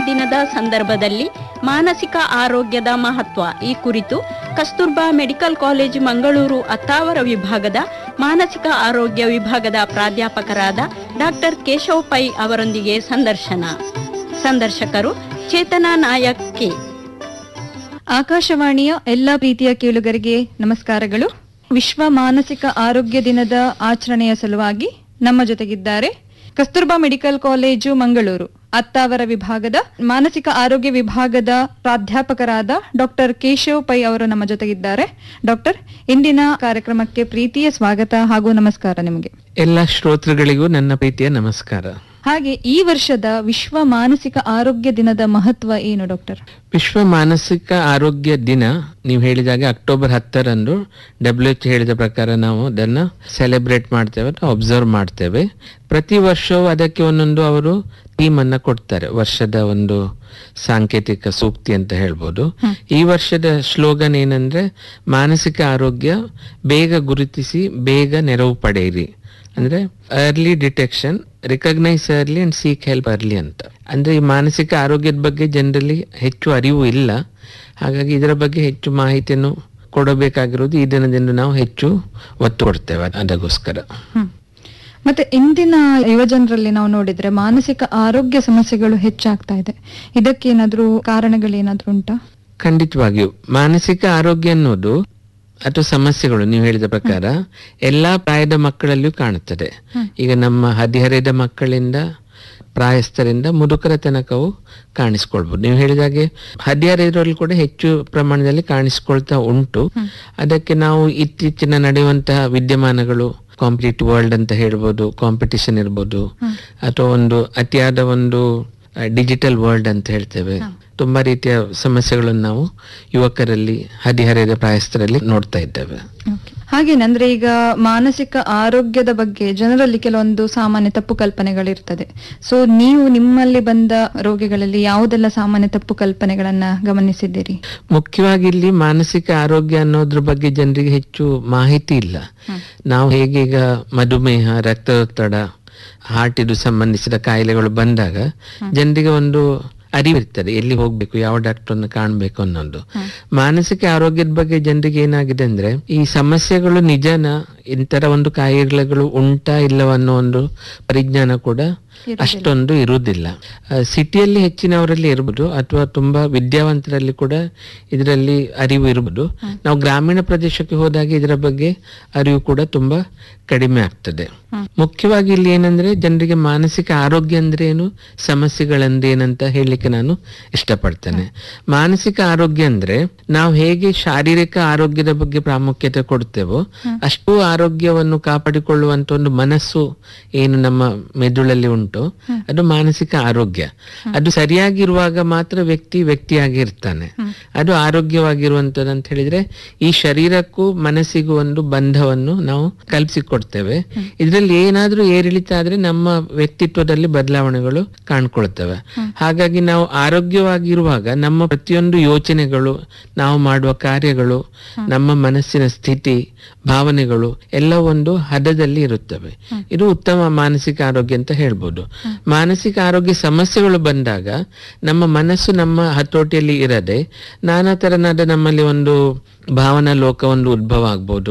ದಿನದ ಸಂದರ್ಭದಲ್ಲಿ ಮಾನಸಿಕ ಆರೋಗ್ಯದ ಮಹತ್ವ ಈ ಕುರಿತು ಕಸ್ತೂರ್ಬಾ ಮೆಡಿಕಲ್ ಕಾಲೇಜು ಮಂಗಳೂರು ಅತ್ತಾವರ ವಿಭಾಗದ ಮಾನಸಿಕ ಆರೋಗ್ಯ ವಿಭಾಗದ ಪ್ರಾಧ್ಯಾಪಕರಾದ ಡಾಕ್ಟರ್ ಕೇಶವ್ ಪೈ ಅವರೊಂದಿಗೆ ಸಂದರ್ಶನ ಸಂದರ್ಶಕರು ಚೇತನಾ ನಾಯಕ್ ಕೆ ಆಕಾಶವಾಣಿಯ ಎಲ್ಲ ಪ್ರೀತಿಯ ಕೇಳುಗರಿಗೆ ನಮಸ್ಕಾರಗಳು ವಿಶ್ವ ಮಾನಸಿಕ ಆರೋಗ್ಯ ದಿನದ ಆಚರಣೆಯ ಸಲುವಾಗಿ ನಮ್ಮ ಜೊತೆಗಿದ್ದಾರೆ ಕಸ್ತೂರ್ಬಾ ಮೆಡಿಕಲ್ ಕಾಲೇಜು ಮಂಗಳೂರು ಅತ್ತಾವರ ವಿಭಾಗದ ಮಾನಸಿಕ ಆರೋಗ್ಯ ವಿಭಾಗದ ಪ್ರಾಧ್ಯಾಪಕರಾದ ಡಾಕ್ಟರ್ ಕೇಶವ್ ಪೈ ಅವರು ನಮ್ಮ ಜೊತೆಗಿದ್ದಾರೆ ಡಾಕ್ಟರ್ ಇಂದಿನ ಕಾರ್ಯಕ್ರಮಕ್ಕೆ ಪ್ರೀತಿಯ ಸ್ವಾಗತ ಹಾಗೂ ನಮಸ್ಕಾರ ನಿಮಗೆ ಎಲ್ಲ ಶ್ರೋತೃಗಳಿಗೂ ನನ್ನ ಪ್ರೀತಿಯ ನಮಸ್ಕಾರ ಹಾಗೆ ಈ ವರ್ಷದ ವಿಶ್ವ ಮಾನಸಿಕ ಆರೋಗ್ಯ ದಿನದ ಮಹತ್ವ ಏನು ಡಾಕ್ಟರ್ ವಿಶ್ವ ಮಾನಸಿಕ ಆರೋಗ್ಯ ದಿನ ನೀವು ಹೇಳಿದಾಗ ಅಕ್ಟೋಬರ್ ಹತ್ತರಂದು ಡಬ್ಲ್ಯೂ ಎಚ್ ಹೇಳಿದ ಪ್ರಕಾರ ನಾವು ಅದನ್ನ ಸೆಲೆಬ್ರೇಟ್ ಮಾಡ್ತೇವೆ ಅಬ್ಸರ್ವ್ ಮಾಡ್ತೇವೆ ಪ್ರತಿ ವರ್ಷವೂ ಅದಕ್ಕೆ ಒಂದೊಂದು ಅವರು ಥೀಮ್ ಅನ್ನ ಕೊಡ್ತಾರೆ ವರ್ಷದ ಒಂದು ಸಾಂಕೇತಿಕ ಸೂಕ್ತಿ ಅಂತ ಹೇಳ್ಬೋದು ಈ ವರ್ಷದ ಸ್ಲೋಗನ್ ಏನಂದ್ರೆ ಮಾನಸಿಕ ಆರೋಗ್ಯ ಬೇಗ ಗುರುತಿಸಿ ಬೇಗ ನೆರವು ಪಡೆಯಿರಿ ಅಂದ್ರೆ early detection recognise early and seek help early ಅಂತ ಅಂದ್ರೆ ಈ ಮಾನಸಿಕ ಆರೋಗ್ಯದ ಬಗ್ಗೆ ಜನರಲ್ಲಿ ಹೆಚ್ಚು ಅರಿವು ಇಲ್ಲ ಹಾಗಾಗಿ ಇದರ ಬಗ್ಗೆ ಹೆಚ್ಚು ಮಾಹಿತಿಯನ್ನು ಕೊಡಬೇಕಾಗಿರೋದು ಈ ದಿನದಿಂದ ನಾವು ಹೆಚ್ಚು ಒತ್ತು ಕೊಡ್ತೇವೆ ಅದಕ್ಕೋಸ್ಕರ ಹ್ಮ್. ಮತ್ತೆ ಇಂದಿನ ಯುವಜನರಲ್ಲಿ ನಾವು ನೋಡಿದ್ರೆ ಮಾನಸಿಕ ಆರೋಗ್ಯ ಸಮಸ್ಯೆಗಳು ಹೆಚ್ಚಾಗ್ತಾ ಇದೆ ಇದಕ್ಕೇನಾದ್ರೂ ಕಾರಣಗಳೇನಾದ್ರೂ ಉಂಟಾ ಖಂಡಿತವಾಗಿಯೂ ಮಾನಸಿಕ ಆರೋಗ್ಯ ಅನ್ನೋದು ಅಥವಾ ಸಮಸ್ಯೆಗಳು ನೀವು ಹೇಳಿದ ಪ್ರಕಾರ ಎಲ್ಲಾ ಪ್ರಾಯದ ಮಕ್ಕಳಲ್ಲಿಯೂ ಕಾಣುತ್ತದೆ ಈಗ ನಮ್ಮ ಹದಿಹರೆಯದ ಮಕ್ಕಳಿಂದ ಪ್ರಾಯಸ್ಥರಿಂದ ಮುದುಕರ ತನಕವು ಕಾಣಿಸ್ಕೊಳ್ಬಹುದು ನೀವು ಹೇಳಿದಾಗೆ ಹದಿಹರೆಯರಲ್ಲಿ ಕೂಡ ಹೆಚ್ಚು ಪ್ರಮಾಣದಲ್ಲಿ ಕಾಣಿಸ್ಕೊಳ್ತಾ ಉಂಟು ಅದಕ್ಕೆ ನಾವು ಇತ್ತೀಚಿನ ನಡೆಯುವಂತಹ ವಿದ್ಯಮಾನಗಳು ಕಾಂಪಿಟೇಟಿವ್ ವರ್ಲ್ಡ್ ಅಂತ ಹೇಳ್ಬೋದು ಕಾಂಪಿಟಿಷನ್ ಇರ್ಬೋದು ಅಥವಾ ಒಂದು ಅತಿಯಾದ ಒಂದು ಡಿಜಿಟಲ್ ವರ್ಲ್ಡ್ ಅಂತ ಹೇಳ್ತೇವೆ ತುಂಬಾ ರೀತಿಯ ಸಮಸ್ಯೆಗಳನ್ನು ನಾವು ಯುವಕರಲ್ಲಿ ಹದಿಹರೆಯದ ಪ್ರಾಯಸ್ಥರಲ್ಲಿ ನೋಡ್ತಾ ಇದ್ದೇವೆ ಹಾಗೇನೆ ಅಂದ್ರೆ ಈಗ ಮಾನಸಿಕ ಆರೋಗ್ಯದ ಬಗ್ಗೆ ಜನರಲ್ಲಿ ಕೆಲವೊಂದು ಸಾಮಾನ್ಯ ತಪ್ಪು ಕಲ್ಪನೆಗಳಿರ್ತದೆ ಸೊ ನೀವು ನಿಮ್ಮಲ್ಲಿ ಬಂದ ರೋಗಿಗಳಲ್ಲಿ ಯಾವುದೆಲ್ಲ ಸಾಮಾನ್ಯ ತಪ್ಪು ಕಲ್ಪನೆಗಳನ್ನ ಗಮನಿಸಿದ್ದೀರಿ ಮುಖ್ಯವಾಗಿ ಇಲ್ಲಿ ಮಾನಸಿಕ ಆರೋಗ್ಯ ಅನ್ನೋದ್ರ ಬಗ್ಗೆ ಜನರಿಗೆ ಹೆಚ್ಚು ಮಾಹಿತಿ ಇಲ್ಲ ನಾವು ಹೇಗೆ ಈಗ ಮಧುಮೇಹ ರಕ್ತದೊತ್ತಡ ಹಾರ್ಟ್ ಇದು ಸಂಬಂಧಿಸಿದ ಕಾಯಿಲೆಗಳು ಬಂದಾಗ ಜನರಿಗೆ ಒಂದು ಅರಿವಿರ್ತದೆ ಎಲ್ಲಿ ಹೋಗ್ಬೇಕು ಯಾವ ಡಾಕ್ಟರ್ನ ಕಾಣ್ಬೇಕು ಅನ್ನೋದು ಮಾನಸಿಕ ಆರೋಗ್ಯದ ಬಗ್ಗೆ ಜನರಿಗೆ ಏನಾಗಿದೆ ಅಂದ್ರೆ ಈ ಸಮಸ್ಯೆಗಳು ನಿಜನ ಇಂತರ ಒಂದು ಕಾಯಿಲೆಗಳು ಉಂಟಾ ಇಲ್ಲವ ಅನ್ನೋ ಒಂದು ಪರಿಜ್ಞಾನ ಕೂಡ ಅಷ್ಟೊಂದು ಇರುವುದಿಲ್ಲ ಸಿಟಿಯಲ್ಲಿ ಹೆಚ್ಚಿನವರಲ್ಲಿ ಇರ್ಬೋದು ಅಥವಾ ತುಂಬಾ ವಿದ್ಯಾವಂತರಲ್ಲಿ ಕೂಡ ಇದರಲ್ಲಿ ಅರಿವು ಇರ್ಬೋದು ನಾವು ಗ್ರಾಮೀಣ ಪ್ರದೇಶಕ್ಕೆ ಹೋದಾಗ ಇದರ ಬಗ್ಗೆ ಅರಿವು ಕೂಡ ತುಂಬಾ ಕಡಿಮೆ ಆಗ್ತದೆ ಮುಖ್ಯವಾಗಿ ಇಲ್ಲಿ ಏನಂದ್ರೆ ಜನರಿಗೆ ಮಾನಸಿಕ ಆರೋಗ್ಯ ಅಂದ್ರೆ ಏನು ಸಮಸ್ಯೆಗಳಂದ್ರೆ ಏನಂತ ಹೇಳಲಿಕ್ಕೆ ನಾನು ಇಷ್ಟಪಡ್ತೇನೆ ಮಾನಸಿಕ ಆರೋಗ್ಯ ಅಂದ್ರೆ ನಾವು ಹೇಗೆ ಶಾರೀರಿಕ ಆರೋಗ್ಯದ ಬಗ್ಗೆ ಪ್ರಾಮುಖ್ಯತೆ ಕೊಡ್ತೇವೋ ಅಷ್ಟು ಆರೋಗ್ಯವನ್ನು ಕಾಪಾಡಿಕೊಳ್ಳುವಂತ ಒಂದು ಮನಸ್ಸು ಏನು ನಮ್ಮ ಮೆದುಳಲ್ಲಿ ಉಂಟು ಅದು ಮಾನಸಿಕ ಆರೋಗ್ಯ ಅದು ಸರಿಯಾಗಿರುವಾಗ ಮಾತ್ರ ವ್ಯಕ್ತಿ ವ್ಯಕ್ತಿಯಾಗಿ ಇರ್ತಾನೆ ಅದು ಆರೋಗ್ಯವಾಗಿರುವಂತದ್ದು ಅಂತ ಹೇಳಿದ್ರೆ ಈ ಶರೀರಕ್ಕೂ ಮನಸ್ಸಿಗೂ ಒಂದು ಬಂಧವನ್ನು ನಾವು ಕಲ್ಪಿಸಿಕೊಡ್ತೇವೆ ಇದರಲ್ಲಿ ಏನಾದ್ರೂ ಏರಿಳಿತ ಆದ್ರೆ ನಮ್ಮ ವ್ಯಕ್ತಿತ್ವದಲ್ಲಿ ಬದಲಾವಣೆಗಳು ಕಾಣ್ಕೊಳ್ತವೆ ಹಾಗಾಗಿ ನಾವು ಆರೋಗ್ಯವಾಗಿರುವಾಗ ನಮ್ಮ ಪ್ರತಿಯೊಂದು ಯೋಚನೆಗಳು ನಾವು ಮಾಡುವ ಕಾರ್ಯಗಳು ನಮ್ಮ ಮನಸ್ಸಿನ ಸ್ಥಿತಿ ಭಾವನೆಗಳು ಎಲ್ಲ ಒಂದು ಹದದಲ್ಲಿ ಇರುತ್ತವೆ ಇದು ಉತ್ತಮ ಮಾನಸಿಕ ಆರೋಗ್ಯ ಅಂತ ಹೇಳ್ಬೋದು ಮಾನಸಿಕ ಆರೋಗ್ಯ ಸಮಸ್ಯೆಗಳು ಬಂದಾಗ ನಮ್ಮ ಮನಸ್ಸು ನಮ್ಮ ಹತೋಟಿಯಲ್ಲಿ ಇರದೆ ನಾನಾ ತರನಾದ ನಮ್ಮಲ್ಲಿ ಒಂದು ಭಾವನಾ ಲೋಕ ಒಂದು ಉದ್ಭವ ಆಗ್ಬೋದು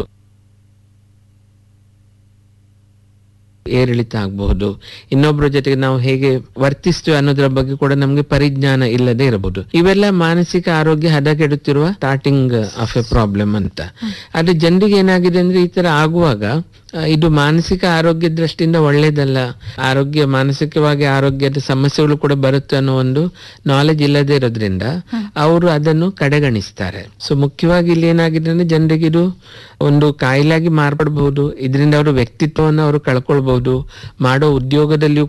ಏರಿಳಿತ ಆಗಬಹುದು ಇನ್ನೊಬ್ಬರ ಜೊತೆಗೆ ನಾವು ಹೇಗೆ ವರ್ತಿಸ್ತೀವಿ ಅನ್ನೋದ್ರ ಬಗ್ಗೆ ಕೂಡ ನಮ್ಗೆ ಪರಿಜ್ಞಾನ ಇಲ್ಲದೆ ಇರಬಹುದು ಇವೆಲ್ಲ ಮಾನಸಿಕ ಆರೋಗ್ಯ ಹದಗೆಡುತ್ತಿರುವ ಸ್ಟಾರ್ಟಿಂಗ್ ಆಫ್ ಎ ಪ್ರಾಬ್ಲಮ್ ಅಂತ ಆದ್ರೆ ಜನರಿಗೆ ಏನಾಗಿದೆ ಅಂದ್ರೆ ಈ ತರ ಆಗುವಾಗ ಆ, ಇದು ಮಾನಸಿಕ ಆರೋಗ್ಯ ದೃಷ್ಟಿಯಿಂದ ಒಳ್ಳೇದಲ್ಲ ಆರೋಗ್ಯ ಮಾನಸಿಕವಾಗಿ ಆರೋಗ್ಯದ ಸಮಸ್ಯೆಗಳು ಕೂಡ ಬರುತ್ತೆ ಅನ್ನೋ ಒಂದು ನಾಲೆಜ್ ಇಲ್ಲದೆ ಇರೋದ್ರಿಂದ ಅವರು ಅದನ್ನು ಕಡೆಗಣಿಸ್ತಾರೆ ಸೊ ಮುಖ್ಯವಾಗಿ ಇಲ್ಲಿ ಏನಾಗಿದೆ ಅಂದ್ರೆ ಜನರಿಗೆ ಇದು ಒಂದು ಕಾಯಿಲೆಯಾಗಿ ಮಾರ್ಪಡಬಹುದು ಇದರಿಂದ ಅವರ ವ್ಯಕ್ತಿತ್ವವನ್ನು ಅವರು ಕಳ್ಕೊಳ್ಬಹುದು ಮಾಡೋ ಉದ್ಯೋಗದಲ್ಲಿಯೂ